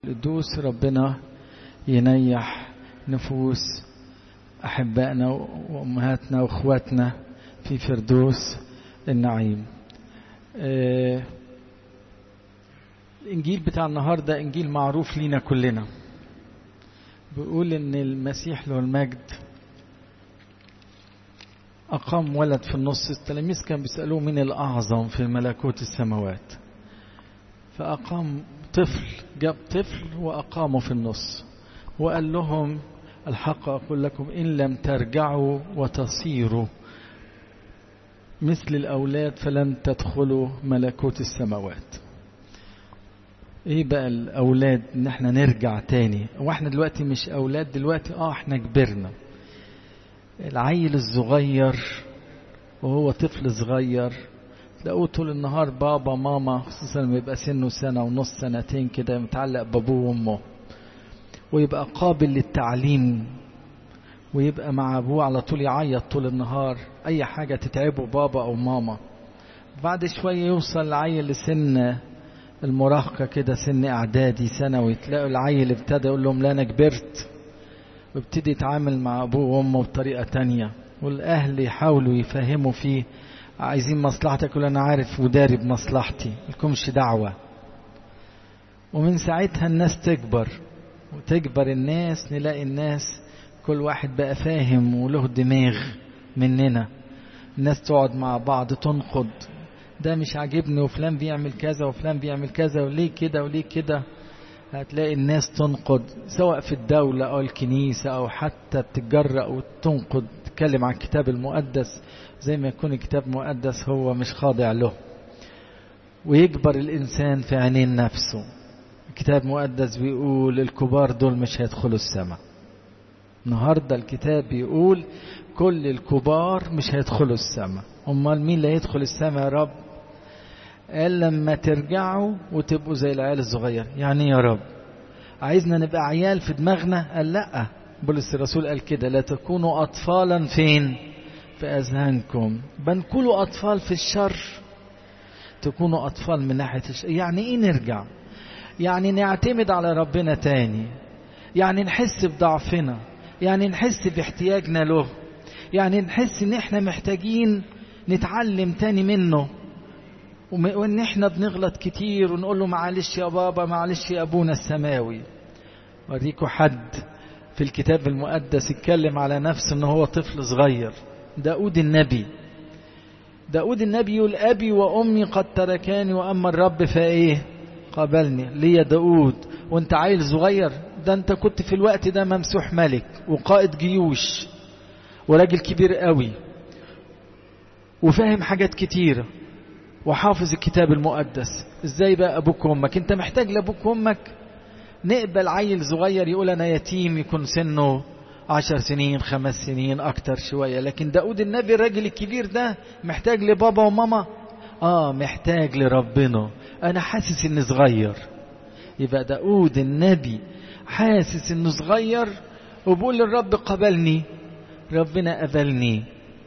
القدوس ربنا ينيح نفوس أحبائنا وأمهاتنا وأخواتنا في فردوس النعيم آه الإنجيل بتاع النهاردة إنجيل معروف لينا كلنا بيقول إن المسيح له المجد أقام ولد في النص التلاميذ كانوا بيسألوه من الأعظم في ملكوت السماوات فأقام طفل جاب طفل وأقامه في النص وقال لهم الحق أقول لكم إن لم ترجعوا وتصيروا مثل الأولاد فلن تدخلوا ملكوت السماوات ايه بقى الاولاد ان احنا نرجع تاني واحنا دلوقتي مش اولاد دلوقتي اه احنا كبرنا العيل الصغير وهو طفل صغير تلاقوه طول النهار بابا ماما خصوصا لما يبقى سنه سنة ونص سنتين كده متعلق بابوه وامه ويبقى قابل للتعليم ويبقى مع ابوه على طول يعيط طول النهار اي حاجة تتعبه بابا او ماما بعد شوية يوصل العيل لسن المراهقة كده سن اعدادي ثانوي تلاقوا العيل ابتدى يقول لهم لا انا كبرت وابتدي يتعامل مع ابوه وامه بطريقة تانية والاهل يحاولوا يفهموا فيه عايزين مصلحتك يقول انا عارف وداري بمصلحتي لكمش دعوة ومن ساعتها الناس تكبر وتكبر الناس نلاقي الناس كل واحد بقى فاهم وله دماغ مننا الناس تقعد مع بعض تنقد ده مش عاجبني وفلان بيعمل كذا وفلان بيعمل كذا وليه كده وليه كده هتلاقي الناس تنقد سواء في الدولة أو الكنيسة أو حتى تتجرأ وتنقد تتكلم عن الكتاب المقدس زي ما يكون الكتاب المقدس هو مش خاضع له ويكبر الإنسان في عينين نفسه الكتاب المقدس بيقول الكبار دول مش هيدخلوا السماء النهاردة الكتاب بيقول كل الكبار مش هيدخلوا السماء امال مين اللي هيدخل السماء يا رب قال لما ترجعوا وتبقوا زي العيال الصغير يعني يا رب عايزنا نبقى عيال في دماغنا قال لا بولس الرسول قال كده لا تكونوا اطفالا فين في اذهانكم بنكونوا اطفال في الشر تكونوا اطفال من ناحيه الشر يعني ايه نرجع يعني نعتمد على ربنا تاني يعني نحس بضعفنا يعني نحس باحتياجنا له يعني نحس ان احنا محتاجين نتعلم تاني منه وان احنا بنغلط كتير ونقول له معلش يا بابا معلش يا ابونا السماوي وريكوا حد في الكتاب المقدس اتكلم على نفسه ان هو طفل صغير داود النبي داود النبي يقول ابي وامي قد تركاني واما الرب فايه قابلني ليه داود وانت عيل صغير ده انت كنت في الوقت ده ممسوح ملك وقائد جيوش وراجل كبير قوي وفاهم حاجات كتيرة وحافظ الكتاب المقدس ازاي بقى ابوك وامك انت محتاج لابوك وامك نقبل عيل صغير يقول انا يتيم يكون سنه عشر سنين خمس سنين اكتر شوية لكن داود النبي الراجل الكبير ده محتاج لبابا وماما اه محتاج لربنا انا حاسس اني صغير يبقى داود النبي حاسس انه صغير وبقول للرب قبلني ربنا قبلني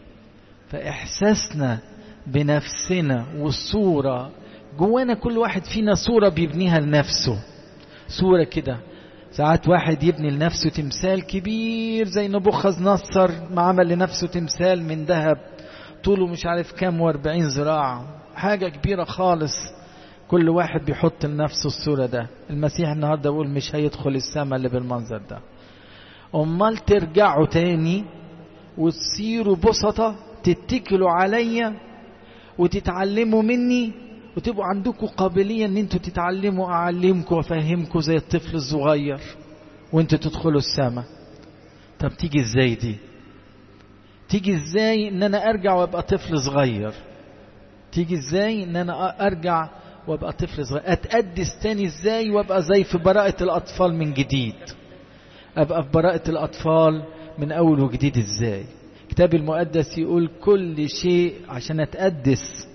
فإحساسنا بنفسنا والصورة جوانا كل واحد فينا صورة بيبنيها لنفسه صورة كده ساعات واحد يبني لنفسه تمثال كبير زي نبوخذ نصر ما عمل لنفسه تمثال من ذهب طوله مش عارف كام واربعين ذراع حاجة كبيرة خالص كل واحد بيحط لنفسه الصورة ده المسيح النهاردة بيقول مش هيدخل السماء اللي بالمنظر ده امال ترجعوا تاني وتصيروا بسطة تتكلوا عليا وتتعلموا مني وتبقوا عندكم قابلية ان انتوا تتعلموا اعلمكم وافهمكم زي الطفل الصغير وانتوا تدخلوا السماء طب تيجي ازاي دي تيجي ازاي ان انا ارجع وابقى طفل صغير تيجي ازاي ان انا ارجع وابقى طفل صغير اتقدس تاني ازاي وابقى زي في براءة الاطفال من جديد ابقى في براءة الاطفال من اول وجديد ازاي الكتاب المقدس يقول كل شيء عشان اتقدس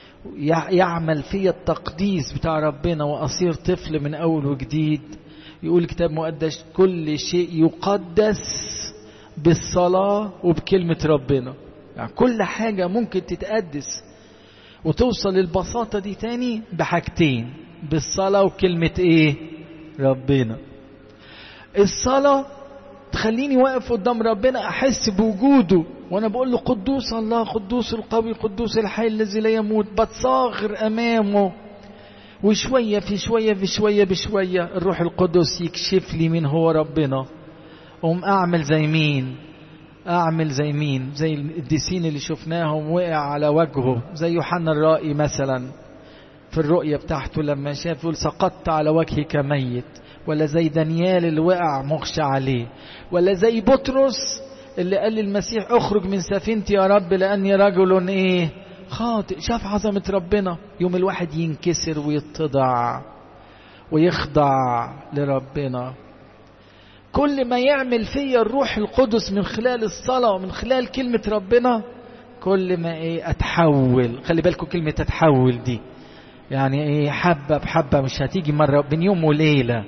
يعمل فيا التقديس بتاع ربنا واصير طفل من اول وجديد يقول الكتاب المقدس كل شيء يقدس بالصلاة وبكلمة ربنا يعني كل حاجة ممكن تتقدس وتوصل للبساطة دي تاني بحاجتين بالصلاة وكلمة ايه ربنا الصلاة تخليني واقف قدام ربنا احس بوجوده وانا بقول له قدوس الله قدوس القوي قدوس الحي الذي لا يموت بتصاغر امامه وشوية في شوية في شوية بشوية الروح القدس يكشف لي مين هو ربنا أقوم أعمل زي مين أعمل زي مين زي القديسين اللي شفناهم وقع على وجهه زي يوحنا الرائي مثلا في الرؤية بتاعته لما شاف يقول سقطت على وجهك ميت ولا زي دانيال اللي وقع مغشى عليه ولا زي بطرس اللي قال للمسيح اخرج من سفينتي يا رب لأني رجل ايه خاطئ شاف عظمة ربنا يوم الواحد ينكسر ويتضع ويخضع لربنا كل ما يعمل فيا الروح القدس من خلال الصلاة ومن خلال كلمة ربنا كل ما ايه اتحول خلي بالكم كلمة اتحول دي يعني ايه حبة بحبة مش هتيجي مرة بين يوم وليلة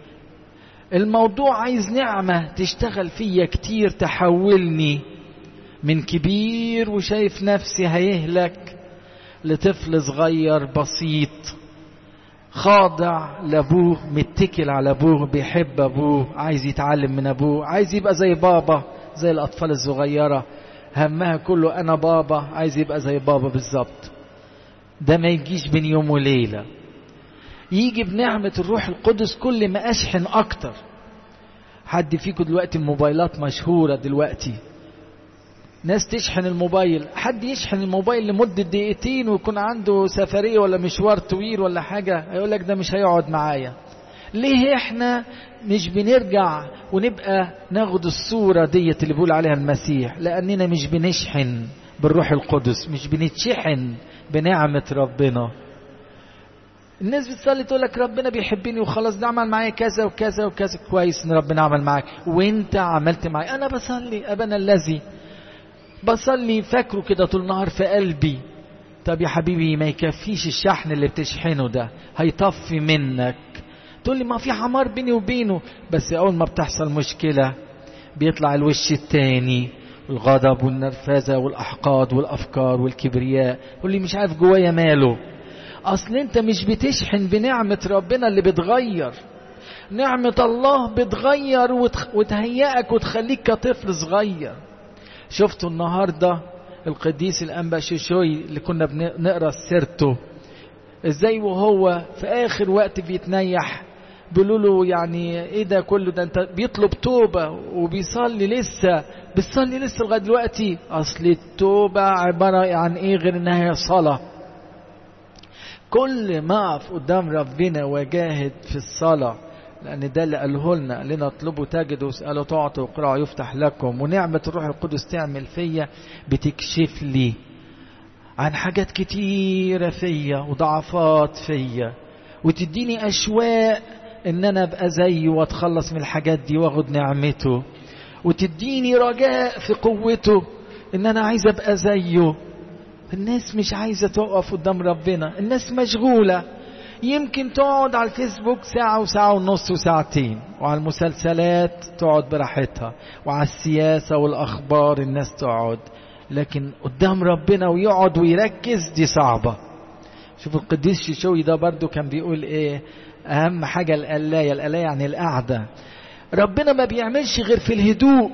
الموضوع عايز نعمة تشتغل فيا كتير تحولني من كبير وشايف نفسي هيهلك لطفل صغير بسيط خاضع لابوه متكل على ابوه بيحب ابوه عايز يتعلم من ابوه عايز يبقى زي بابا زي الاطفال الصغيره همها كله انا بابا عايز يبقى زي بابا بالظبط ده ما يجيش بين يوم وليله يجي بنعمه الروح القدس كل ما اشحن اكتر حد فيكم دلوقتي الموبايلات مشهوره دلوقتي ناس تشحن الموبايل حد يشحن الموبايل لمدة دقيقتين ويكون عنده سفرية ولا مشوار طويل ولا حاجة هيقول لك ده مش هيقعد معايا ليه احنا مش بنرجع ونبقى ناخد الصورة ديت اللي بيقول عليها المسيح لأننا مش بنشحن بالروح القدس مش بنتشحن بنعمة ربنا الناس بتصلي تقول لك ربنا بيحبني وخلاص ده عمل معايا كذا وكذا وكذا كويس ان ربنا عمل معاك وانت عملت معايا انا بصلي ابانا الذي بصلي فاكره كده طول النهار في قلبي طب يا حبيبي ما يكفيش الشحن اللي بتشحنه ده هيطفي منك تقول لي ما في حمار بيني وبينه بس اول ما بتحصل مشكلة بيطلع الوش التاني الغضب والنرفزة والأحقاد والأفكار والكبرياء يقول لي مش عارف جوايا ماله أصل أنت مش بتشحن بنعمة ربنا اللي بتغير نعمة الله بتغير وتهيئك وتخليك كطفل صغير شفتوا النهاردة القديس الأنبا شيشوي اللي كنا بنقرأ سيرته ازاي وهو في آخر وقت بيتنيح بيقولوا له يعني ايه ده كله ده انت بيطلب توبة وبيصلي لسه بتصلي لسه لغاية دلوقتي اصل التوبة عبارة عن ايه غير انها هي صلاة كل ما اقف قدام ربنا واجاهد في الصلاه لأن ده اللي قاله لنا قال لنا اطلبوا تجدوا اسألوا تعطوا اقرأوا يفتح لكم ونعمة الروح القدس تعمل فيا بتكشف لي عن حاجات كتيرة فيا وضعفات فيا وتديني أشواق إن أنا أبقى زيه وأتخلص من الحاجات دي وأخد نعمته وتديني رجاء في قوته إن أنا عايز أبقى زيه الناس مش عايزة تقف قدام ربنا الناس مشغولة يمكن تقعد على الفيسبوك ساعة وساعة ونص وساعتين وعلى المسلسلات تقعد براحتها وعلى السياسة والأخبار الناس تقعد لكن قدام ربنا ويقعد ويركز دي صعبة شوف القديس شيشوي ده برضو كان بيقول ايه اهم حاجة القلاية القلاية يعني القعدة ربنا ما بيعملش غير في الهدوء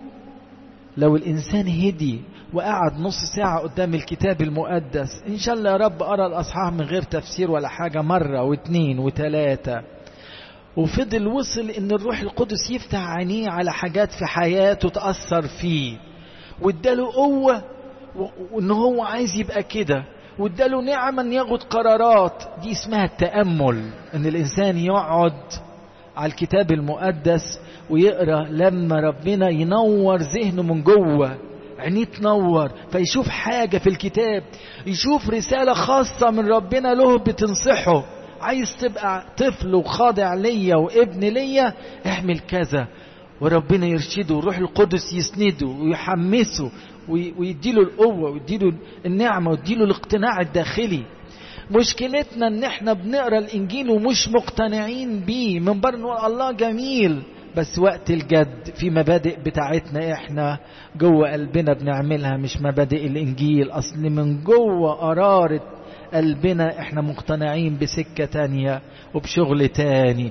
لو الانسان هدي وقعد نص ساعة قدام الكتاب المقدس إن شاء الله يا رب أرى الأصحاح من غير تفسير ولا حاجة مرة واثنين وثلاثة وفضل وصل إن الروح القدس يفتح عينيه على حاجات في حياته تأثر فيه واداله قوة وإن هو عايز يبقى كده واداله نعمة إن ياخد قرارات دي اسمها التأمل إن الإنسان يقعد على الكتاب المقدس ويقرأ لما ربنا ينور ذهنه من جوه عينيه تنور فيشوف حاجة في الكتاب يشوف رسالة خاصة من ربنا له بتنصحه عايز تبقى طفل وخاضع ليا وابن ليا اعمل كذا وربنا يرشده وروح القدس يسنده ويحمسه ويديله القوة ويديله النعمة ويديله الاقتناع الداخلي مشكلتنا ان احنا بنقرا الانجيل ومش مقتنعين بيه من بره نقول الله جميل بس وقت الجد في مبادئ بتاعتنا احنا جوه قلبنا بنعملها مش مبادئ الانجيل اصل من جوه قرارة قلبنا احنا مقتنعين بسكة تانية وبشغل تاني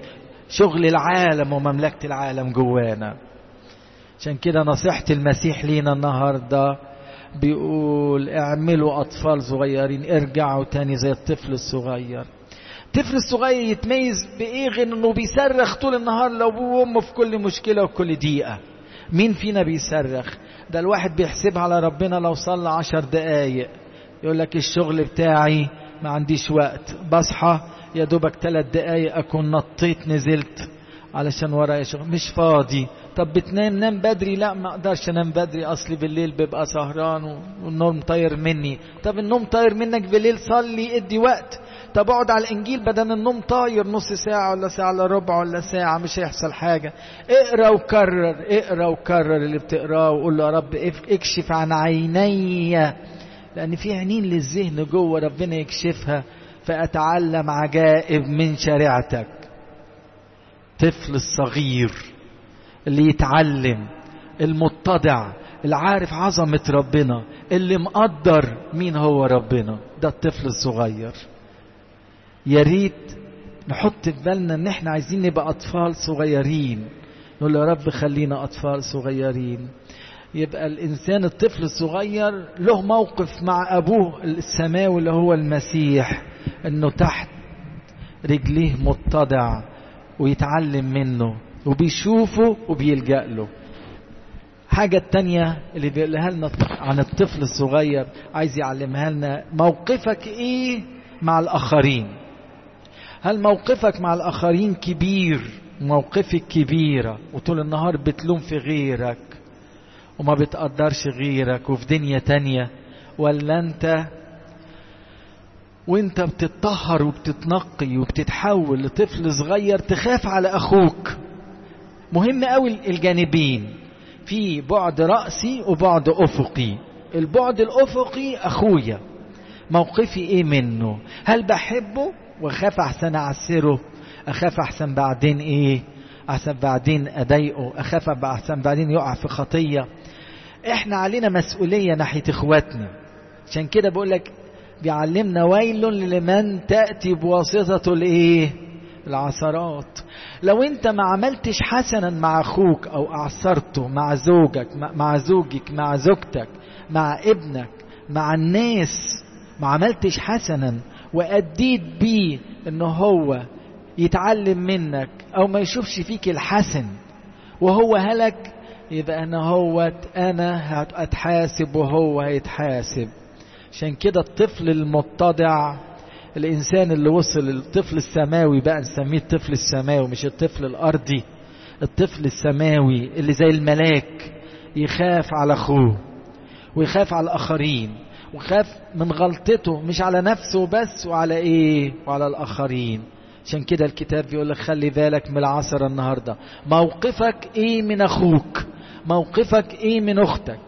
شغل العالم ومملكة العالم جوانا عشان كده نصيحة المسيح لينا النهاردة بيقول اعملوا أطفال صغيرين ارجعوا تاني زي الطفل الصغير الطفل الصغير يتميز بإيه غير إنه بيصرخ طول النهار لأبوه وأمه في كل مشكلة وكل دقيقة مين فينا بيصرخ ده الواحد بيحسبها على ربنا لو صلى عشر دقايق يقول لك الشغل بتاعي ما عنديش وقت بصحى يا دوبك ثلاث دقايق أكون نطيت نزلت علشان ورايا شغل مش فاضي طب بتنام نام بدري لا ما اقدرش انام بدري اصلي بالليل ببقى سهران والنوم طاير مني طب النوم طاير منك بالليل صلي ادي وقت طب اقعد على الانجيل بدل النوم طاير نص ساعة ولا ساعة الا ربع ولا ساعة مش هيحصل حاجة اقرا وكرر اقرا وكرر اللي بتقراه وقول له يا رب اكشف عن عيني لان في عينين للذهن جوه ربنا يكشفها فاتعلم عجائب من شريعتك طفل الصغير اللي يتعلم المتضع اللي عارف عظمة ربنا اللي مقدر مين هو ربنا ده الطفل الصغير يا ريت نحط في بالنا ان احنا عايزين نبقى اطفال صغيرين نقول يا رب خلينا اطفال صغيرين يبقى الانسان الطفل الصغير له موقف مع ابوه السماوي اللي هو المسيح انه تحت رجليه متضع ويتعلم منه وبيشوفه وبيلجأ له حاجة التانية اللي بيقولها لنا عن الطفل الصغير عايز يعلمها لنا موقفك ايه مع الآخرين هل موقفك مع الآخرين كبير موقفك كبيرة وطول النهار بتلوم في غيرك وما بتقدرش غيرك وفي دنيا تانية ولا انت وانت بتتطهر وبتتنقي وبتتحول لطفل صغير تخاف على اخوك مهم قوي الجانبين في بعد رأسي وبعد أفقي البعد الأفقي أخويا موقفي إيه منه هل بحبه وخاف أحسن أعسره أخاف أحسن بعدين إيه أحسن بعدين أضايقه أخاف أحسن بعدين يقع في خطية إحنا علينا مسؤولية ناحية إخواتنا عشان كده بقول لك بيعلمنا ويل لمن تأتي بواسطة الإيه العثرات لو انت ما عملتش حسنا مع اخوك او اعثرته مع زوجك مع زوجك مع زوجتك مع ابنك مع الناس ما عملتش حسنا واديت بيه ان هو يتعلم منك او ما يشوفش فيك الحسن وهو هلك يبقى انا هو انا هتحاسب وهو هيتحاسب عشان كده الطفل المتضع الإنسان اللي وصل للطفل السماوي بقى نسميه الطفل السماوي مش الطفل الأرضي الطفل السماوي اللي زي الملاك يخاف على أخوه ويخاف على الآخرين ويخاف من غلطته مش على نفسه بس وعلى إيه وعلى الآخرين عشان كده الكتاب بيقول لك خلي بالك من العصر النهارده موقفك ايه من اخوك موقفك ايه من اختك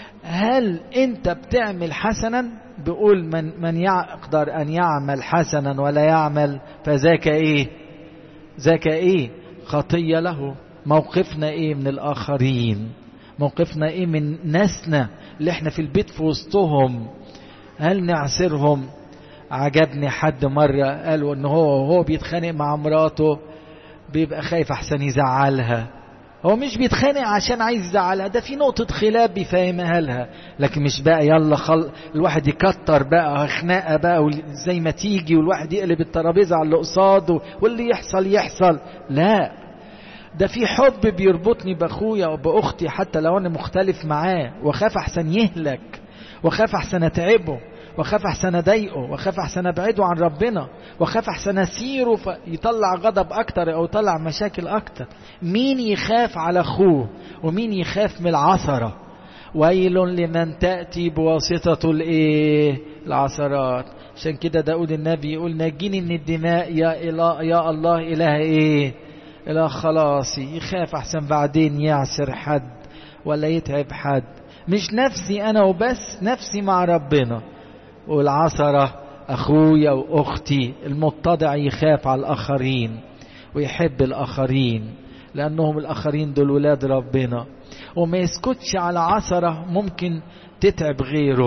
هل انت بتعمل حسنا بيقول من من يقدر ان يعمل حسنا ولا يعمل فذاك ايه ذاك ايه خطيه له موقفنا ايه من الاخرين موقفنا ايه من ناسنا اللي احنا في البيت في وسطهم هل نعسرهم عجبني حد مرة قالوا ان هو وهو بيتخانق مع مراته بيبقى خايف احسن يزعلها هو مش بيتخانق عشان عايز يزعلها ده في نقطة خلاف بيفهمها لها لكن مش بقى يلا خل... الواحد يكتر بقى خناقة بقى زي ما تيجي والواحد يقلب الترابيزة على اللي قصاده واللي يحصل يحصل لا ده في حب بيربطني باخويا وباختي حتى لو انا مختلف معاه واخاف احسن يهلك واخاف احسن اتعبه واخاف احسن اضايقه واخاف احسن ابعده عن ربنا واخاف احسن اسيره فيطلع غضب اكتر او يطلع مشاكل اكتر مين يخاف على اخوه ومين يخاف من العثره ويل لمن تاتي بواسطه الايه العثرات عشان كده داود النبي يقول نجيني من الدماء يا إله يا الله اله ايه اله خلاصي يخاف احسن بعدين يعسر حد ولا يتعب حد مش نفسي انا وبس نفسي مع ربنا والعثرة أخويا وأختي المتضع يخاف على الآخرين ويحب الآخرين لأنهم الآخرين دول ولاد ربنا وما يسكتش على عثرة ممكن تتعب غيره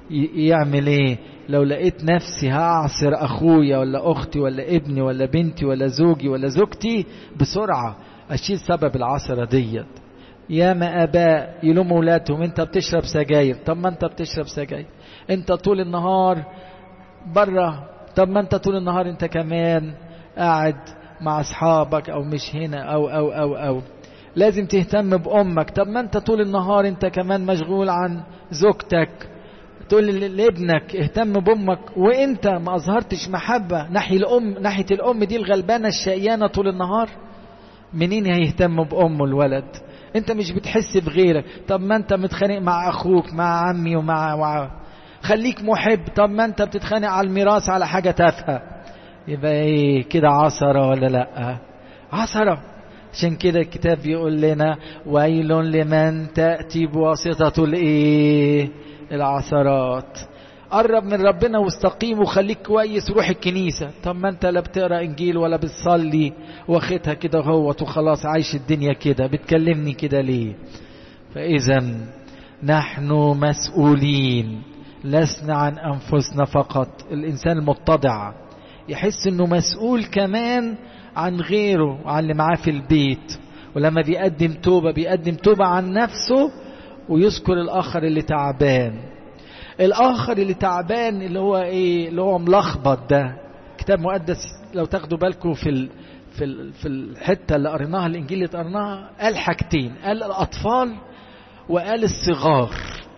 يعمل ايه لو لقيت نفسي هعصر اخويا ولا اختي ولا ابني ولا بنتي ولا زوجي ولا زوجتي بسرعة اشيل سبب العصرة ديت يا ما اباء يلوموا ولادهم انت بتشرب سجاير طب ما انت بتشرب سجاير انت طول النهار بره طب ما انت طول النهار انت كمان قاعد مع اصحابك او مش هنا او او او او لازم تهتم بامك طب ما انت طول النهار انت كمان مشغول عن زوجتك تقول لابنك اهتم بامك وانت ما اظهرتش محبه ناحيه الام ناحيه الام دي الغلبانه الشقيانه طول النهار منين هيهتم بامه الولد انت مش بتحس بغيرك طب ما انت متخانق مع اخوك مع عمي ومع, ومع خليك محب طب ما انت بتتخانق على الميراث على حاجه تافهه يبقى ايه كده عصره ولا لا عصره عشان كده الكتاب بيقول لنا ويل لمن تأتي بواسطة الايه العثرات قرب من ربنا واستقيم وخليك كويس روح الكنيسة طب ما انت لا بتقرا انجيل ولا بتصلي واخدها كده هوت وخلاص عايش الدنيا كده بتكلمني كده ليه فاذا نحن مسؤولين لسنا عن انفسنا فقط الانسان المتضع يحس انه مسؤول كمان عن غيره وعن اللي معاه في البيت ولما بيقدم توبة بيقدم توبة عن نفسه ويذكر الآخر اللي تعبان الآخر اللي تعبان اللي هو إيه اللي هو ملخبط ده كتاب مقدس لو تاخدوا بالكم في ال في ال في الحتة اللي قريناها الإنجيل اللي قريناها قال حاجتين قال الأطفال وقال الصغار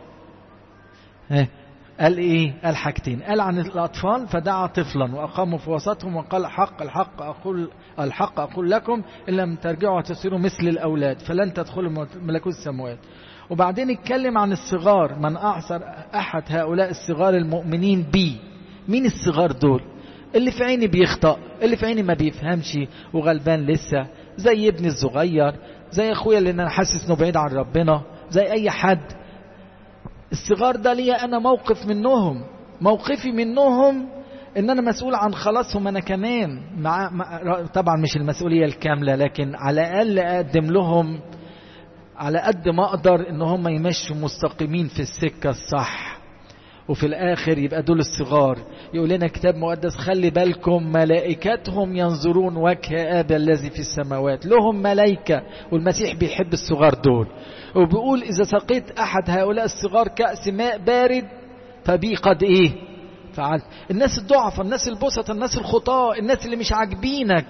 قال ايه قال حاجتين قال عن الاطفال فدعا طفلا واقاموا في وسطهم وقال حق الحق اقول الحق اقول لكم ان لم ترجعوا وتصيروا مثل الاولاد فلن تدخلوا ملكوت السماوات وبعدين اتكلم عن الصغار من اعصر احد هؤلاء الصغار المؤمنين بي مين الصغار دول اللي في عيني بيخطأ اللي في عيني ما بيفهمش وغلبان لسه زي ابني الصغير زي اخويا اللي انا حاسس انه بعيد عن ربنا زي اي حد الصغار ده ليا انا موقف منهم موقفي منهم ان انا مسؤول عن خلاصهم انا كمان مع, مع طبعا مش المسؤوليه الكامله لكن على الاقل اقدم لهم على قد ما اقدر ان هم يمشوا مستقيمين في السكه الصح وفي الاخر يبقى دول الصغار يقول لنا كتاب مقدس خلي بالكم ملائكتهم ينظرون وجه ابا الذي في السماوات لهم ملائكه والمسيح بيحب الصغار دول وبيقول إذا سقيت أحد هؤلاء الصغار كأس ماء بارد فبي قد إيه فعلت الناس الضعفة الناس البسطة الناس الخطاة الناس اللي مش عاجبينك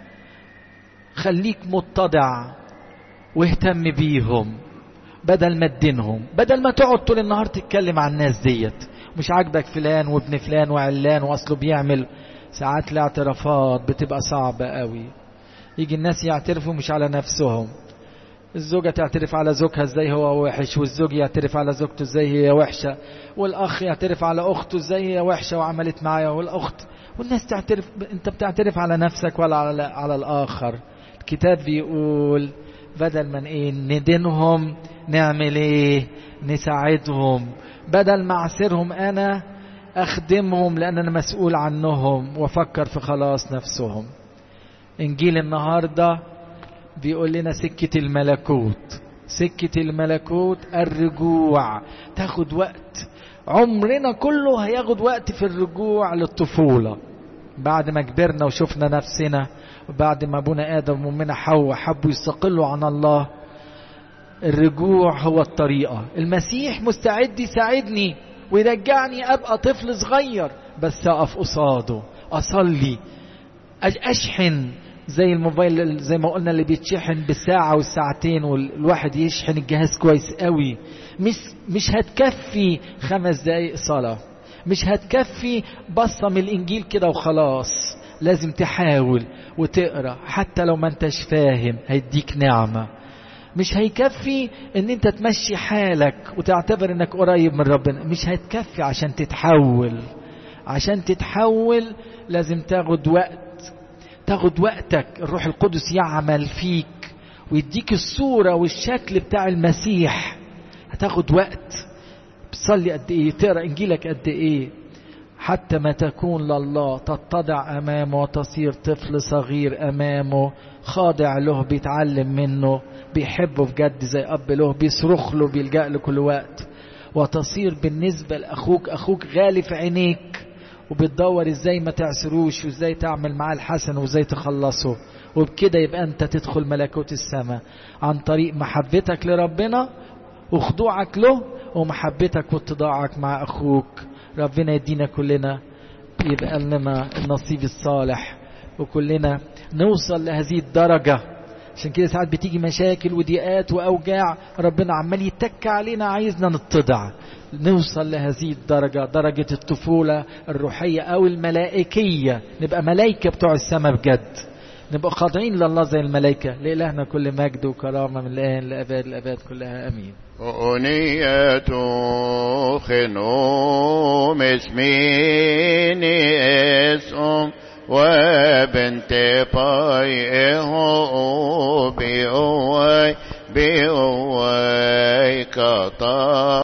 خليك متضع واهتم بيهم بدل ما تدينهم بدل ما تقعد طول النهار تتكلم عن الناس ديت مش عاجبك فلان وابن فلان وعلان واصله بيعمل ساعات الاعترافات بتبقى صعبة قوي يجي الناس يعترفوا مش على نفسهم الزوجة تعترف على زوجها ازاي هو وحش والزوج يعترف على زوجته ازاي هي وحشة والأخ يعترف على أخته ازاي هي وحشة وعملت معايا والأخت والناس تعترف انت بتعترف على نفسك ولا على, على الآخر الكتاب بيقول بدل من ايه ندينهم نعمل ايه نساعدهم بدل ما اعسرهم انا اخدمهم لان انا مسؤول عنهم وافكر في خلاص نفسهم انجيل النهارده بيقول لنا سكة الملكوت سكة الملكوت الرجوع تاخد وقت عمرنا كله هياخد وقت في الرجوع للطفولة بعد ما كبرنا وشفنا نفسنا وبعد ما ابونا ادم وامنا حواء حبوا يستقلوا عن الله الرجوع هو الطريقة المسيح مستعد يساعدني ويرجعني ابقى طفل صغير بس اقف قصاده اصلي اشحن زي الموبايل زي ما قلنا اللي بيتشحن بالساعة والساعتين والواحد يشحن الجهاز كويس قوي مش مش هتكفي خمس دقايق صلاة مش هتكفي بصة من الإنجيل كده وخلاص لازم تحاول وتقرأ حتى لو ما انتش فاهم هيديك نعمة مش هيكفي ان انت تمشي حالك وتعتبر انك قريب من ربنا مش هتكفي عشان تتحول عشان تتحول لازم تاخد وقت تاخد وقتك الروح القدس يعمل فيك ويديك الصورة والشكل بتاع المسيح هتاخد وقت بتصلي قد ايه تقرا انجيلك قد ايه حتى ما تكون لله تتضع امامه وتصير طفل صغير امامه خاضع له بيتعلم منه بيحبه بجد زي اب له بيصرخ له بيلجأ له كل وقت وتصير بالنسبة لأخوك أخوك غالي في عينيك وبتدور ازاي ما تعسروش وازاي تعمل معاه الحسن وازاي تخلصه وبكده يبقى انت تدخل ملكوت السماء عن طريق محبتك لربنا وخضوعك له ومحبتك واتضاعك مع اخوك ربنا يدينا كلنا يبقى لنا النصيب الصالح وكلنا نوصل لهذه الدرجة عشان كده ساعات بتيجي مشاكل وضيقات وأوجاع ربنا عمال يتك علينا عايزنا نتضع نوصل لهذه الدرجة درجة الطفولة الروحية أو الملائكية نبقى ملائكة بتوع السماء بجد نبقى خاضعين لله زي الملائكة لإلهنا كل مجد وكرامة من الآن لأباد الأباد كلها أمين أنية خنوم اسميني اسم وبنت بايه بأوي بأوي كطا